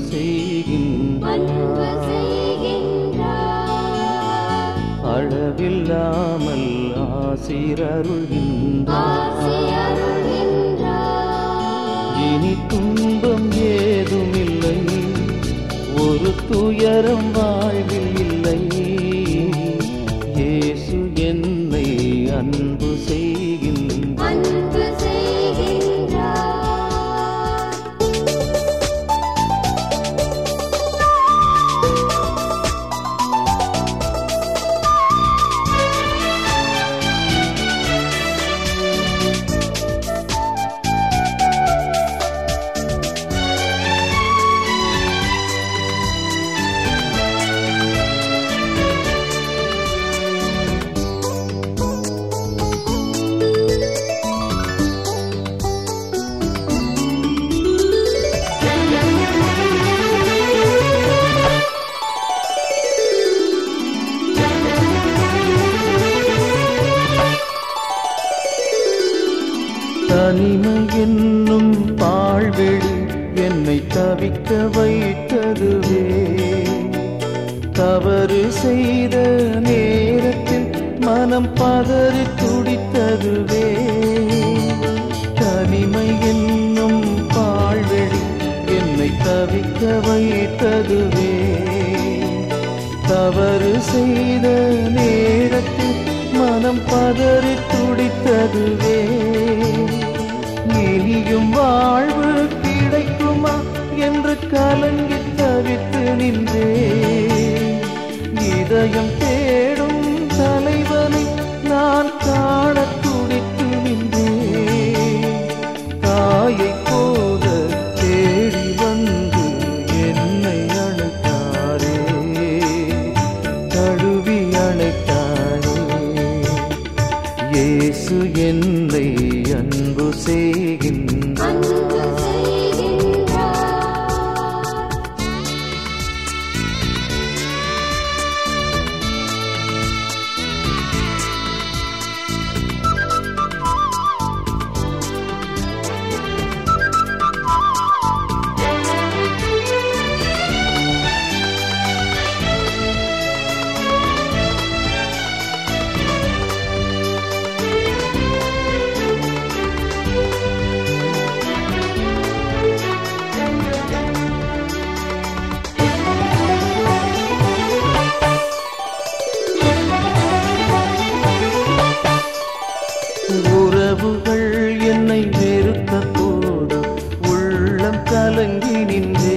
செய்கின்றார் அளவில்லாமல் ஆசிரருள்கின்றார் இனி துன்பம் ஏதுமில்லை ஒரு துயரம் வாழ்வில் இல்லை இயேசு என்னை அன்பு செய்கின்றார் அன்பு செய்கின்றார் தனிமை என்னும் பாழ்வெளி என்னை தவிக்க வைத்ததுவே தவறு செய்த நேரத்தில் மனம் பதறி துடித்ததுவே தனிமை என்னும் பாழ்வெளி என்னை தவிக்க வைத்ததுவே தவறு செய்த நேரத்தில் மனம் பதறி துடித்ததுவே இனியும் வாழ்வு கிடைக்குமா என்று கலங்கி தவித்து நின்றே இதயம் தேடும் தலைவனை நான் காண துடித்து நின்றே தாயை போல தேடி வந்து என்னை அழைத்தாரே தழுவி அழைத்தாரே இயேசு என்னை அன்பு செய்கின்றார் அன்பு செய்கின்றார் உறவுகள் என்னை வெறுத்த போது உள்ளம் கலங்கி நின்றே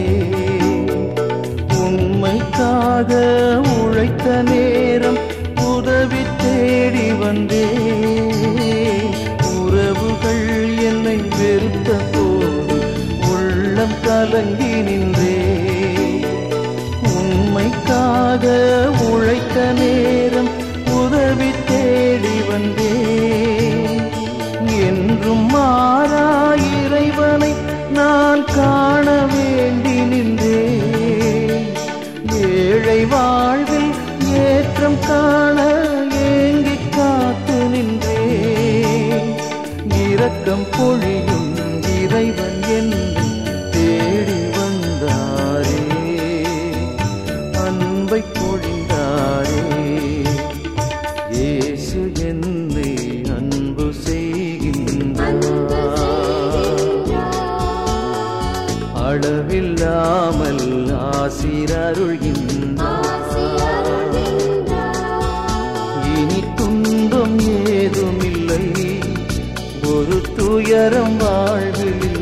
உண்மைக்காக உழைத்த நேரம் உதவி தேடி வந்தே உறவுகள் என்னை வெறுத்த போது உள்ளம் கலங்கி நின்றே உண்மைக்காக உழைத்த நேரம் உதவி தேடி வந்தேன் என்றும் மாறா இறைவனை நான் காண வேண்டி நின்றேன் ஏழை வாழ்வில் ஏற்றம் காண ஏங்கி காத்து நின்றேன் இரக்கம் பொழியும் இறைவன் என்னை தேடி வந்தாரே அன்பை பொழிந்தாரே இயேசு என்னை அன்பு அன்பு செய்கின்றார் செய்கின்றார் அளவில்லாமல் ஆசிரருள்கின்றார் ஆசி அருள்கின்றார் இனி துன்பம் ஏதுமில்லை ஒரு துயரம் வாழ்வில்